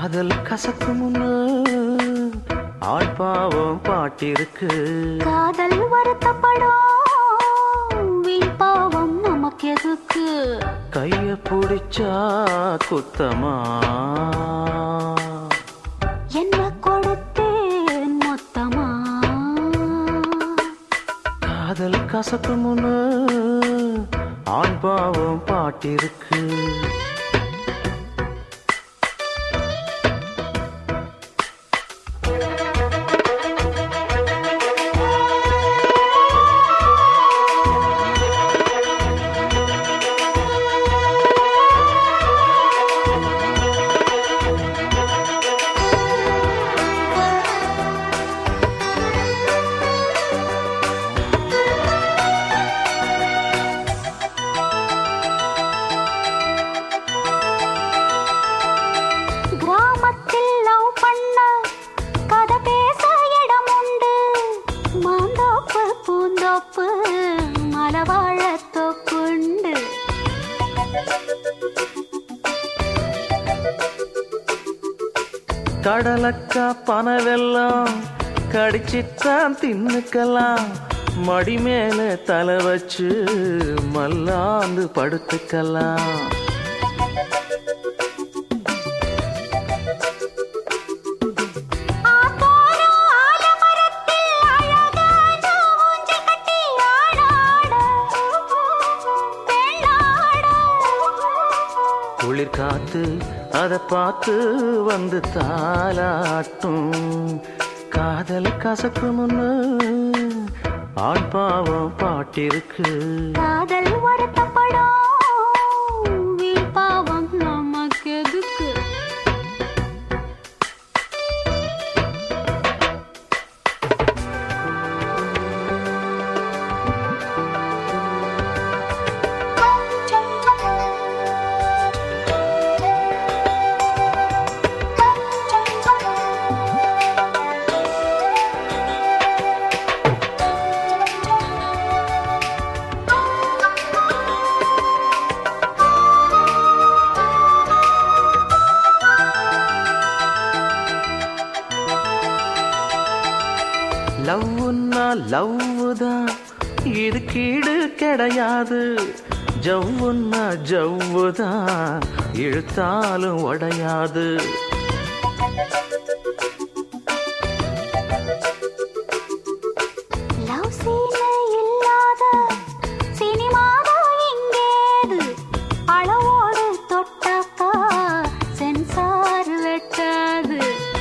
காதல் கசக்கு முன்னு ஆள் பாவம் பாட்டிருக்கு காதல் வருத்தப்படும் வீண் பாவம் நமக்கு எதுக்கு கைய பிடிச்சா குத்தமா என்ன கொடுத்தேன் மொத்தமா காதல் கசக்கு முன்னு ஆண் பாவம் பாட்டிருக்கு கிராமத்தில் லவ் பண்ண கதை பேச இடம் உண்டு மாந்தோப்பு பூந்தோப்பு மலவாழ தோப்புண்டு கடலக்கா பனவெல்லாம் கடிச்சித்தான் தின்னுக்கலாம் மடி மேல தலை வச்சு மல்லாந்து படுத்துக்கலாம் ஆத்தோரம் ஆலமரத்தில் அழகான ஊஞ்சல் கட்டி ஆடாட பெண்ணாட குளிர் காத்து அதை பார்த்து வந்து தாலாட்டும் காதல் கசக்கு முன்னு ஆண் பாவம் பாட்டிருக்கு காதல் வருத்தப்படும் வீண் பாவம் நமக்கு எதுக்கு லவ்னா லவ் தான் இது கீடு கிடையாது ஜவ்வுன்னா ஜவ்வு தான் இழுத்தாலும் உடையாது லவ் சீனே இல்லாத சினிமாதான் எங்கேது அளவோடு தொட்டாக்கா சென்சார் வெட்டாது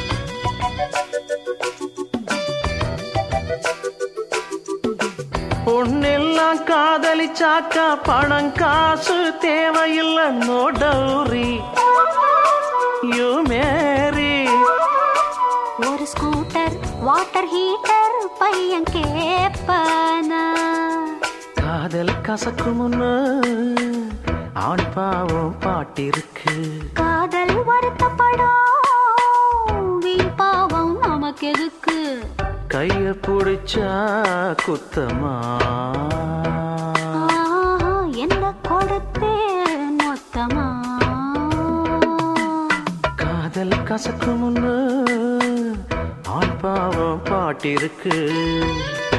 பொண்ணெல்லாம் காதலிச்சாக்கா பணம் காசு தேவையில்லை நோ டௌரி யூ மேரி ஒரு ஸ்கூட்டர் வாட்டர் ஹீட்டர் பையன் கேப்பனா காதல் கசக்கு முன்னு ஆண் பாவம் பாட்டிருக்கு காதல் வருத்தப்படும் வீண் பாவம் நமக்கு எதுக்கு கைய பிடிச்சா குத்தமா ஆஹா, என்ன கொடுத்தேன் மொத்தமா காதல் கசக்கு முன்னு ஆண் பாவம் பாட்டிருக்கு